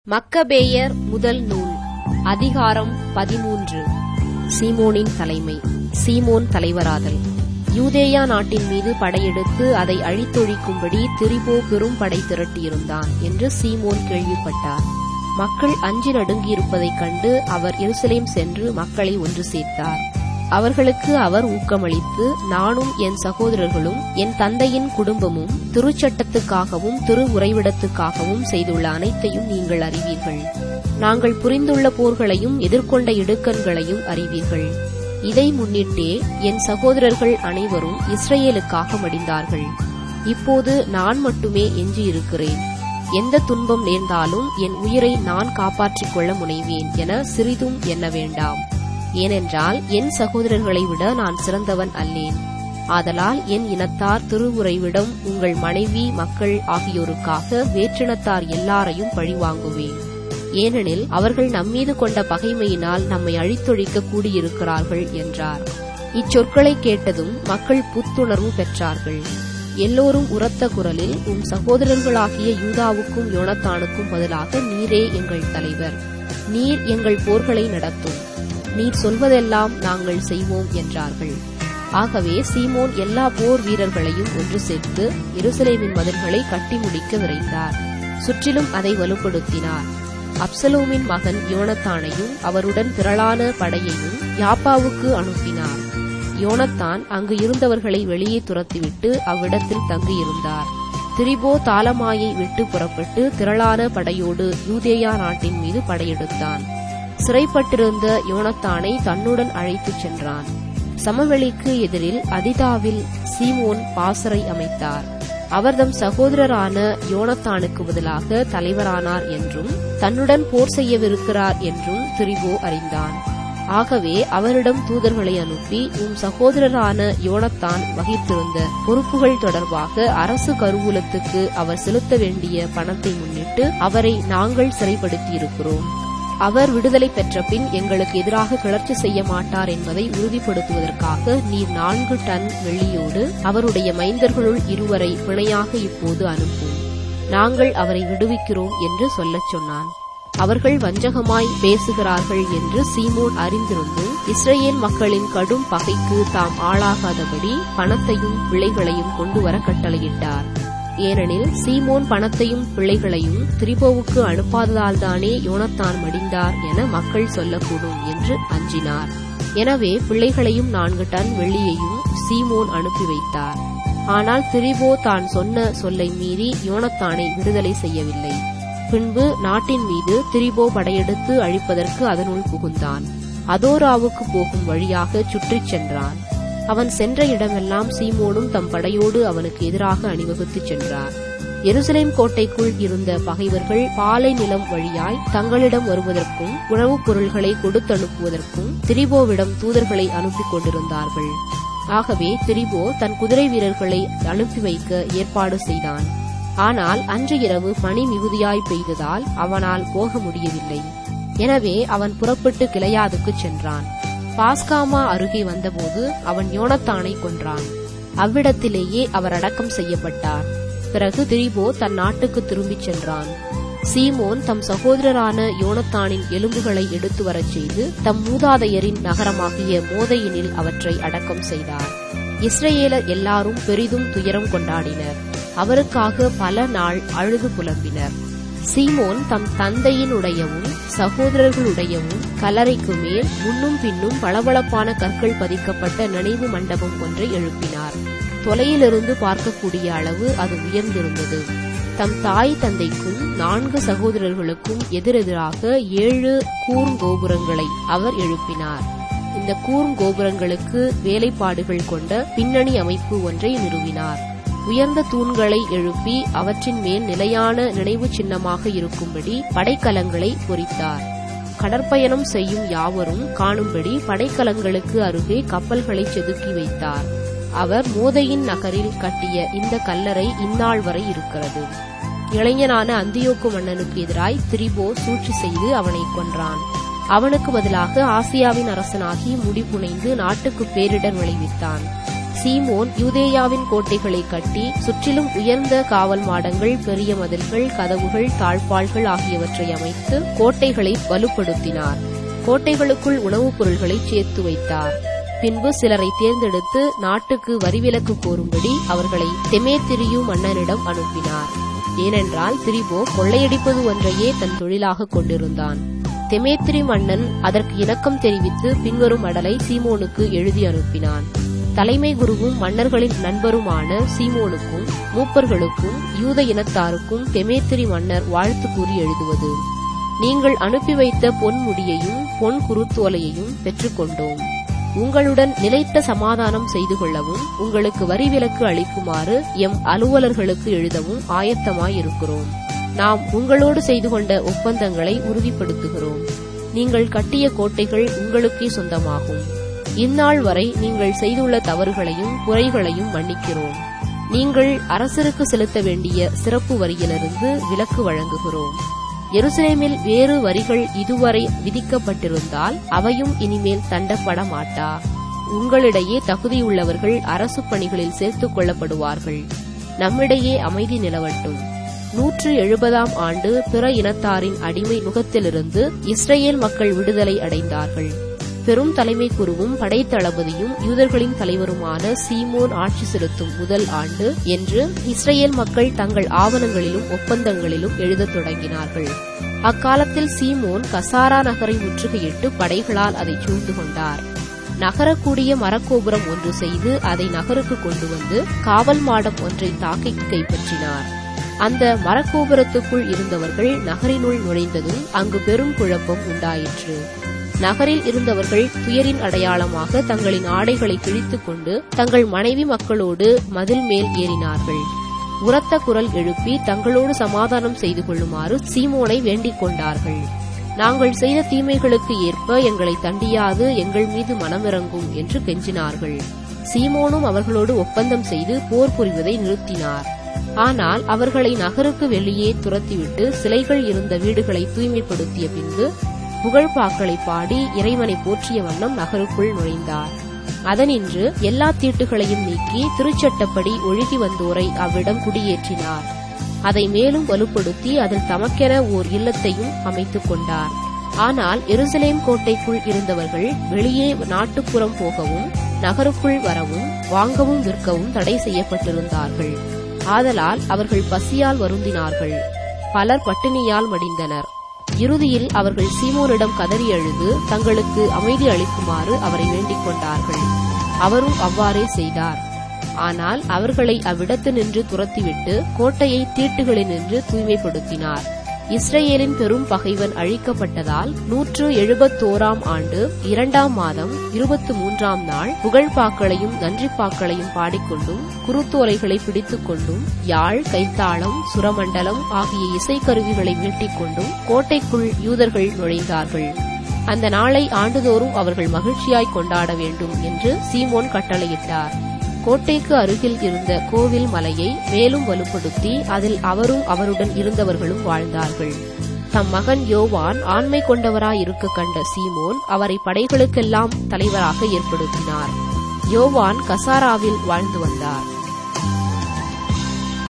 மக்கபேயர் முதல் நூல் அதிகாரம் பதிமூன்று சீமோனின் தலைமை சீமோன் தலைவராதல் யூதேயா நாட்டின் மீது படையெடுத்து அதை அழித்தொழிக்கும்படி திரிபோ பெரும் படை திரட்டியிருந்தான் என்று சீமோன் கேள்விப்பட்டார் மக்கள் அஞ்சி நடுங்கியிருப்பதைக் கண்டு அவர் எருசலேம் சென்று மக்களை ஒன்று சேர்த்தார் அவர்களுக்கு அவர் ஊக்கமளித்து நானும் என் சகோதரர்களும் என் தந்தையின் குடும்பமும் திருச்சட்டத்துக்காகவும் திரு உறைவிடத்துக்காகவும் செய்துள்ள அனைத்தையும் நீங்கள் அறிவீர்கள் நாங்கள் புரிந்துள்ள போர்களையும் எதிர்கொண்ட இடுக்கண்களையும் அறிவீர்கள் இதை முன்னிட்டே என் சகோதரர்கள் அனைவரும் இஸ்ரேலுக்காக மடிந்தார்கள் இப்போது நான் மட்டுமே எஞ்சியிருக்கிறேன் எந்த துன்பம் நேர்ந்தாலும் என் உயிரை நான் காப்பாற்றிக் கொள்ள முனைவேன் என சிறிதும் எண்ண வேண்டாம் ஏனென்றால் என் சகோதரர்களை விட நான் சிறந்தவன் அல்லேன் ஆதலால் என் இனத்தார் திருவுறைவிடம் உங்கள் மனைவி மக்கள் ஆகியோருக்காக வேற்றினத்தார் எல்லாரையும் பழிவாங்குவேன் ஏனெனில் அவர்கள் நம்மீது கொண்ட பகைமையினால் நம்மை அழித்தொழிக்க கூடியிருக்கிறார்கள் என்றார் இச்சொற்களை கேட்டதும் மக்கள் புத்துணர்வு பெற்றார்கள் எல்லோரும் உரத்த குரலில் உன் சகோதரர்களாகிய யூதாவுக்கும் யோனத்தானுக்கும் பதிலாக நீரே எங்கள் தலைவர் நீர் எங்கள் போர்களை நடத்தும் நீர் சொல்வதெல்லாம் நாங்கள் செய்வோம் என்றார்கள் ஆகவே சீமோன் எல்லா போர் வீரர்களையும் ஒன்று சேர்த்து எருசலேமின் மதில்களை கட்டி முடிக்க விரைந்தார் சுற்றிலும் அதை வலுப்படுத்தினார் அப்சலோமின் மகன் யோனத்தானையும் அவருடன் திரளான படையையும் யாப்பாவுக்கு அனுப்பினார் யோனத்தான் அங்கு இருந்தவர்களை வெளியே துரத்திவிட்டு அவ்விடத்தில் தங்கியிருந்தார் திரிபோ தாலமாயை விட்டு புறப்பட்டு திரளான படையோடு யூதேயா நாட்டின் மீது படையெடுத்தான் சிறைப்பட்டிருந்த யோனத்தானை தன்னுடன் அழைத்துச் சென்றான் சமவெளிக்கு எதிரில் அதிதாவில் சீமோன் பாசறை அமைத்தார் அவர்தம் சகோதரரான யோனத்தானுக்கு பதிலாக தலைவரானார் என்றும் தன்னுடன் போர் செய்யவிருக்கிறார் என்றும் திரிபோ அறிந்தான் ஆகவே அவரிடம் தூதர்களை அனுப்பி உம் சகோதரரான யோனத்தான் வகித்திருந்த பொறுப்புகள் தொடர்பாக அரசு கருவூலத்துக்கு அவர் செலுத்த வேண்டிய பணத்தை முன்னிட்டு அவரை நாங்கள் சிறைப்படுத்தியிருக்கிறோம் அவர் விடுதலை பெற்ற பின் எங்களுக்கு எதிராக கிளர்ச்சி செய்ய மாட்டார் என்பதை உறுதிப்படுத்துவதற்காக நீர் நான்கு டன் வெள்ளியோடு அவருடைய மைந்தர்களுள் இருவரை பிணையாக இப்போது அனுப்பும் நாங்கள் அவரை விடுவிக்கிறோம் என்று சொல்லச் சொன்னான் அவர்கள் வஞ்சகமாய் பேசுகிறார்கள் என்று சீமோன் அறிந்திருந்தும் இஸ்ரேல் மக்களின் கடும் பகைக்கு தாம் ஆளாகாதபடி பணத்தையும் பிள்ளைகளையும் கொண்டு வர கட்டளையிட்டார் ஏனெனில் சீமோன் பணத்தையும் பிள்ளைகளையும் திரிபோவுக்கு அனுப்பாததால்தானே யோனத்தான் மடிந்தார் என மக்கள் சொல்லக்கூடும் என்று அஞ்சினார் எனவே பிள்ளைகளையும் நான்கு டன் வெள்ளியையும் சீமோன் அனுப்பி வைத்தார் ஆனால் திரிபோ தான் சொன்ன சொல்லை மீறி யோனத்தானை விடுதலை செய்யவில்லை பின்பு நாட்டின் மீது திரிபோ படையெடுத்து அழிப்பதற்கு அதனுள் புகுந்தான் அதோராவுக்கு போகும் வழியாக சுற்றிச் சென்றான் அவன் சென்ற இடமெல்லாம் சீமோனும் தம் படையோடு அவனுக்கு எதிராக அணிவகுத்துச் சென்றார் எருசலேம் கோட்டைக்குள் இருந்த பகைவர்கள் பாலை நிலம் வழியாய் தங்களிடம் வருவதற்கும் உணவுப் பொருள்களை கொடுத்தனுப்புவதற்கும் திரிபோவிடம் தூதர்களை அனுப்பி கொண்டிருந்தார்கள் ஆகவே திரிபோ தன் குதிரை வீரர்களை அனுப்பி வைக்க ஏற்பாடு செய்தான் ஆனால் அன்று இரவு பனி மிகுதியாய் பெய்ததால் அவனால் போக முடியவில்லை எனவே அவன் புறப்பட்டு கிளையாதுக்கு சென்றான் பாஸ்காமா அருகே வந்தபோது அவன் யோனத்தானை கொன்றான் அவ்விடத்திலேயே அவர் அடக்கம் செய்யப்பட்டார் பிறகு திரிபோ தன் நாட்டுக்கு திரும்பிச் சென்றான் சீமோன் தம் சகோதரரான யோனத்தானின் எலும்புகளை எடுத்து வரச் செய்து தம் மூதாதையரின் நகரமாகிய மோதையினில் அவற்றை அடக்கம் செய்தார் இஸ்ரேலர் எல்லாரும் பெரிதும் துயரம் கொண்டாடினர் அவருக்காக பல நாள் அழுது புலம்பினர் சீமோன் தம் தந்தையினுடையவும் சகோதரர்களுடையவும் கல்லறைக்கு மேல் முன்னும் பின்னும் பளபளப்பான கற்கள் பதிக்கப்பட்ட நினைவு மண்டபம் ஒன்றை எழுப்பினார் தொலையிலிருந்து பார்க்கக்கூடிய அளவு அது உயர்ந்திருந்தது தம் தாய் தந்தைக்கும் நான்கு சகோதரர்களுக்கும் எதிரெதிராக ஏழு கூர்ங்கோபுரங்களை அவர் எழுப்பினார் இந்த கூர்ங்கோபுரங்களுக்கு வேலைப்பாடுகள் கொண்ட பின்னணி அமைப்பு ஒன்றை நிறுவினார் உயர்ந்த தூண்களை எழுப்பி அவற்றின் மேல் நிலையான நினைவு சின்னமாக இருக்கும்படி படைக்கலங்களை பொறித்தார் கடற்பயணம் செய்யும் யாவரும் காணும்படி படைக்கலங்களுக்கு அருகே கப்பல்களை செதுக்கி வைத்தார் அவர் மோதையின் நகரில் கட்டிய இந்த கல்லறை இந்நாள் வரை இருக்கிறது இளைஞனான அந்தியோக்கு மன்னனுக்கு எதிராய் திரிபோ சூழ்ச்சி செய்து அவனை கொன்றான் அவனுக்கு பதிலாக ஆசியாவின் அரசனாகி முடிபுனைந்து நாட்டுக்கு பேரிடர் விளைவித்தான் சீமோன் யூதேயாவின் கோட்டைகளை கட்டி சுற்றிலும் உயர்ந்த காவல் மாடங்கள் பெரிய மதில்கள் கதவுகள் தாழ்பாள்கள் ஆகியவற்றை அமைத்து கோட்டைகளை வலுப்படுத்தினார் கோட்டைகளுக்குள் உணவுப் பொருள்களை சேர்த்து வைத்தார் பின்பு சிலரை தேர்ந்தெடுத்து நாட்டுக்கு வரிவிலக்கு கோரும்படி அவர்களை தெமேத்திரியு மன்னனிடம் அனுப்பினார் ஏனென்றால் திரிபோ கொள்ளையடிப்பது ஒன்றையே தன் தொழிலாக கொண்டிருந்தான் தெமேத்திரி மன்னன் அதற்கு இணக்கம் தெரிவித்து பின்வரும் அடலை சீமோனுக்கு எழுதி அனுப்பினான் தலைமை குருவும் மன்னர்களின் நண்பருமான சீமோனுக்கும் மூப்பர்களுக்கும் யூத இனத்தாருக்கும் தெமேத்திரி மன்னர் வாழ்த்து கூறி எழுதுவது நீங்கள் அனுப்பி வைத்த பொன் முடியையும் பொன் குருத்தோலையையும் பெற்றுக்கொண்டோம் உங்களுடன் நிலைத்த சமாதானம் செய்து கொள்ளவும் உங்களுக்கு வரி விலக்கு அளிக்குமாறு எம் அலுவலர்களுக்கு எழுதவும் ஆயத்தமாயிருக்கிறோம் நாம் உங்களோடு செய்து கொண்ட ஒப்பந்தங்களை உறுதிப்படுத்துகிறோம் நீங்கள் கட்டிய கோட்டைகள் உங்களுக்கே சொந்தமாகும் இந்நாள் வரை நீங்கள் செய்துள்ள தவறுகளையும் குறைகளையும் மன்னிக்கிறோம் நீங்கள் அரசருக்கு செலுத்த வேண்டிய சிறப்பு வரியிலிருந்து விலக்கு வழங்குகிறோம் எருசலேமில் வேறு வரிகள் இதுவரை விதிக்கப்பட்டிருந்தால் அவையும் இனிமேல் தண்டப்பட மாட்டா உங்களிடையே தகுதியுள்ளவர்கள் அரசு பணிகளில் சேர்த்துக் கொள்ளப்படுவார்கள் நம்மிடையே அமைதி நிலவட்டும் நூற்று எழுபதாம் ஆண்டு பிற இனத்தாரின் அடிமை நுகத்திலிருந்து இஸ்ரேல் மக்கள் விடுதலை அடைந்தார்கள் பெரும் தலைமை குருவும் படைத்தளபதியும் யூதர்களின் தலைவருமான சீமோன் ஆட்சி செலுத்தும் முதல் ஆண்டு என்று இஸ்ரேல் மக்கள் தங்கள் ஆவணங்களிலும் ஒப்பந்தங்களிலும் எழுதத் தொடங்கினார்கள் அக்காலத்தில் சீமோன் கசாரா நகரை முற்றுகையிட்டு படைகளால் அதை சூழ்ந்து கொண்டார் நகரக்கூடிய மரக்கோபுரம் ஒன்று செய்து அதை நகருக்கு கொண்டு வந்து காவல் மாடம் ஒன்றை தாக்கி கைப்பற்றினார் அந்த மரக்கோபுரத்துக்குள் இருந்தவர்கள் நகரினுள் நுழைந்ததும் அங்கு பெரும் குழப்பம் உண்டாயிற்று நகரில் இருந்தவர்கள் துயரின் அடையாளமாக தங்களின் ஆடைகளை கிழித்துக் கொண்டு தங்கள் மனைவி மக்களோடு மதில் மேல் ஏறினார்கள் உரத்த குரல் எழுப்பி தங்களோடு சமாதானம் செய்து கொள்ளுமாறு சீமோனை வேண்டிக் கொண்டார்கள் நாங்கள் செய்த தீமைகளுக்கு ஏற்ப எங்களை தண்டியாது எங்கள் மீது மனமிறங்கும் என்று கெஞ்சினார்கள் சீமோனும் அவர்களோடு ஒப்பந்தம் செய்து போர் புரிவதை நிறுத்தினார் ஆனால் அவர்களை நகருக்கு வெளியே துரத்திவிட்டு சிலைகள் இருந்த வீடுகளை தூய்மைப்படுத்திய பின்பு புகழ்பாக்களை பாடி இறைவனை போற்றிய வண்ணம் நகருக்குள் நுழைந்தார் அதனின்று எல்லா தீட்டுகளையும் நீக்கி திருச்சட்டப்படி ஒழுகி வந்தோரை அவ்விடம் குடியேற்றினார் அதை மேலும் வலுப்படுத்தி அதில் தமக்கென ஓர் இல்லத்தையும் அமைத்துக் கொண்டார் ஆனால் எருசலேம் கோட்டைக்குள் இருந்தவர்கள் வெளியே நாட்டுப்புறம் போகவும் நகருக்குள் வரவும் வாங்கவும் விற்கவும் தடை செய்யப்பட்டிருந்தார்கள் ஆதலால் அவர்கள் பசியால் வருந்தினார்கள் பலர் பட்டினியால் மடிந்தனர் இறுதியில் அவர்கள் சீமோனிடம் கதறி அழுது தங்களுக்கு அமைதி அளிக்குமாறு அவரை வேண்டிக் கொண்டார்கள் அவரும் அவ்வாறே செய்தார் ஆனால் அவர்களை அவ்விடத்து நின்று துரத்திவிட்டு கோட்டையை தீட்டுகளினின்று தூய்மைப்படுத்தினார் இஸ்ரேலின் பெரும் பகைவன் அழிக்கப்பட்டதால் நூற்று எழுபத்தோராம் ஆண்டு இரண்டாம் மாதம் இருபத்தி மூன்றாம் நாள் புகழ்பாக்களையும் நன்றிப்பாக்களையும் பாடிக்கொண்டும் குருத்தோலைகளை பிடித்துக் கொண்டும் யாழ் கைத்தாளம் சுரமண்டலம் ஆகிய இசைக்கருவிகளை மீட்டிக் கொண்டும் கோட்டைக்குள் யூதர்கள் நுழைந்தார்கள் அந்த நாளை ஆண்டுதோறும் அவர்கள் மகிழ்ச்சியாய் கொண்டாட வேண்டும் என்று சீமோன் கட்டளையிட்டார் கோட்டைக்கு அருகில் இருந்த கோவில் மலையை மேலும் வலுப்படுத்தி அதில் அவரும் அவருடன் இருந்தவர்களும் வாழ்ந்தார்கள் தம் மகன் யோவான் ஆண்மை கொண்டவராய் இருக்க கண்ட சீமோன் அவரை படைகளுக்கெல்லாம் தலைவராக ஏற்படுத்தினார் யோவான் கசாராவில் வாழ்ந்து வந்தார்